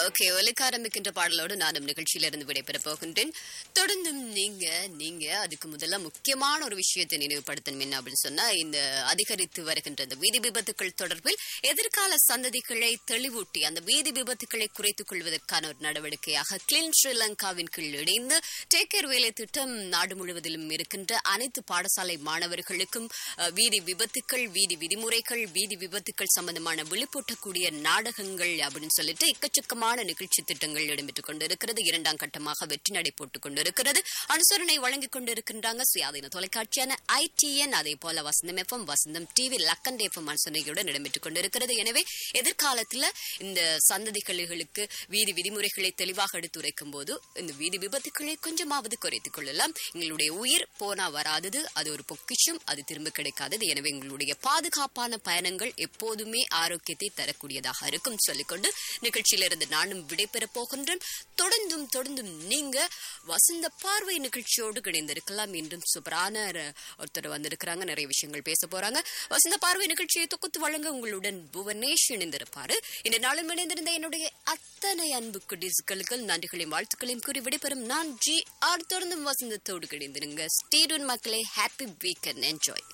okay ஒலிக்க ஆரம்பிக்கின்ற பாடலோடு நானும் நிகழ்ச்சியிலிருந்து விடைபெறப் போகின்றேன் தொடர்ந்தும் நீங்க நீங்க அதுக்கு முதல்ல முக்கியமான ஒரு விஷயத்தை நினைவுபடுத்தணும் என்ன அப்படின்னு சொன்னா இந்த அதிகரித்து வருகின்ற இந்த வீதி விபத்துக்கள் தொடர்பில் எதிர்கால சந்ததிகளை தெளிவூட்டி அந்த வீதி விபத்துக்களை குறைத்துக் கொள்வதற்கான ஒரு நடவடிக்கையாக கிளீன் ஸ்ரீலங்காவின் கீழ் இணைந்து டேக் கேர் வேலை திட்டம் நாடு முழுவதிலும் இருக்கின்ற அனைத்து பாடசாலை மாணவர்களுக்கும் அஹ், வீதி விபத்துக்கள் வீதி விதிமுறைகள் வீதி விபத்துக்கள் சம்பந்தமான விழிப்பூட்டக்கூடிய நாடகங்கள் அப்படின்னு சொல்லிட்டு எக்கச்சக்கமான நிகழ்ச்சி திட்டங்கள் இடம்பெற்றுக் கொண்டிருக்கிறது இரண்டாம் கட்டமாக வெற்றி நடை போட்டுக் கொண்டிருக்கிறது அனுசரணை வழங்கிக் கொண்டிருக்கின்றாங்க சுயாதீன தொலைக்காட்சியான ஐடிஎன் அதே போல Vasantham FM Vasantham TV Lakhan FM அனுசரணையுடன் இடம்பெற்றுக் கொண்டிருக்கிறது எனவே எதிர்காலத்துல இந்த சந்ததிகளுக்கு வீதி விதிமுறைகளை தெளிவாக எடுத்துரைக்கும் போது இந்த வீதி விபத்துக்களை கொஞ்சமாவது குறைத்துக் கொள்ளலாம் எங்களுடைய உயிர் போனா வராதது அது ஒரு பொக்கிஷம் அது திரும்ப கிடைக்காதது எனவே எங்களுடைய பாதுகாப்பான பயணங்கள் எப்போதுமே ஆரோக்கியத்தை தரக்கூடியதாக இருக்கும் சொல்லிக்கொண்டு நிகழ்ச்சியிலிருந்து நானும் விடைபெறப் போகின்றேன் தொடர்ந்தும் தொடர்ந்தும் நீங்க வசந்த பார்வை நிகழ்ச்சியோடு இணைந்திருக்கலாம் மீண்டும் சூப்பரான ர- ஒருத்தர் வந்திருக்கிறாங்க நிறைய விஷயங்கள் பேச போறாங்க வசந்த பார்வை நிகழ்ச்சியை தொகுத்து வழங்க உங்களுடன் புவனேஷ் இணைந்திருப்பாரு இந்த நாளும் இணைந்திருந்த என்னுடைய அத்தனை அன்பு குடிசுகளுக்கு நன்றிகளையும் வாழ்த்துக்களையும் கூறி விடைபெறும் நான் ஜி ஆர் தொடர்ந்தும் வசந்தத்தோடு கிடைந்திருங்க ஸ்டீடன் மக்களே ஹாப்பி வீக்கெண்ட் என்ஜாய்